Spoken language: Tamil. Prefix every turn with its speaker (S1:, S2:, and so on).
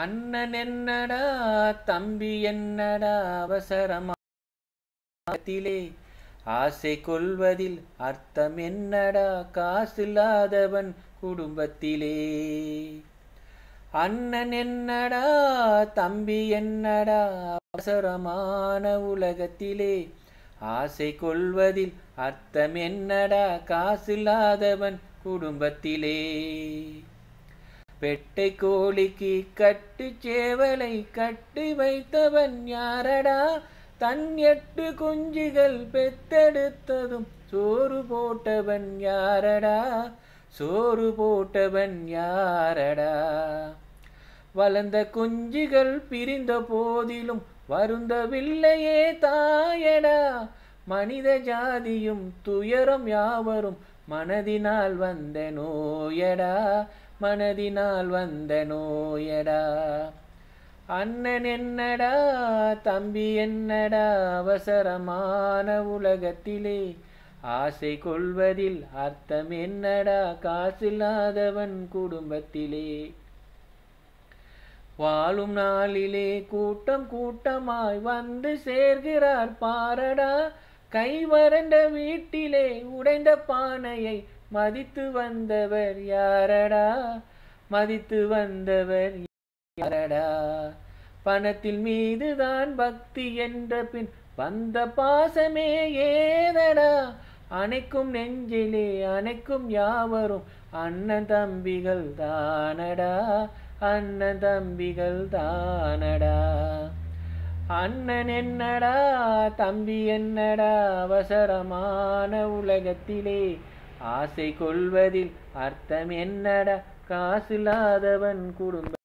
S1: அண்ணன் என்னடா தம்பி என்னடா அவசரமாத்திலே ஆசை கொள்வதில் அர்த்தம் என்னடா காசில்லாதவன் குடும்பத்திலே அண்ணன் என்னடா தம்பி என்னடா அவசரமான உலகத்திலே ஆசை கொள்வதில் அர்த்தம் என்னடா காசில்லாதவன் குடும்பத்திலே பெட்டை கோழிக்கு கட்டு சேவலை கட்டி வைத்தவன் யாரடா தன் எட்டு குஞ்சுகள் பெத்தெடுத்ததும் சோறு போட்டவன் யாரடா சோறு போட்டவன் யாரடா வளர்ந்த குஞ்சுகள் பிரிந்த போதிலும் வருந்தவில்லையே தாயடா மனித ஜாதியும் துயரம் யாவரும் மனதினால் வந்த நோயடா மனதினால் வந்த நோயடா அண்ணன் என்னடா தம்பி என்னடா அவசரமான உலகத்திலே ஆசை கொள்வதில் அர்த்தம் என்னடா காசில்லாதவன் குடும்பத்திலே வாழும் நாளிலே கூட்டம் கூட்டமாய் வந்து சேர்கிறார் பாரடா கை வறண்ட வீட்டிலே உடைந்த பானையை மதித்து வந்தவர் யாரடா மதித்து வந்தவர் யாரடா பணத்தில் மீதுதான் பக்தி என்ற பின் வந்த பாசமே ஏதடா அணைக்கும் நெஞ்சிலே அணைக்கும் யாவரும் அண்ணன் தம்பிகள் தானடா அண்ணன் தம்பிகள் தானடா அண்ணன் என்னடா தம்பி என்னடா அவசரமான உலகத்திலே ஆசை கொள்வதில் அர்த்தம் என்னடா காசில்லாதவன் குடும்ப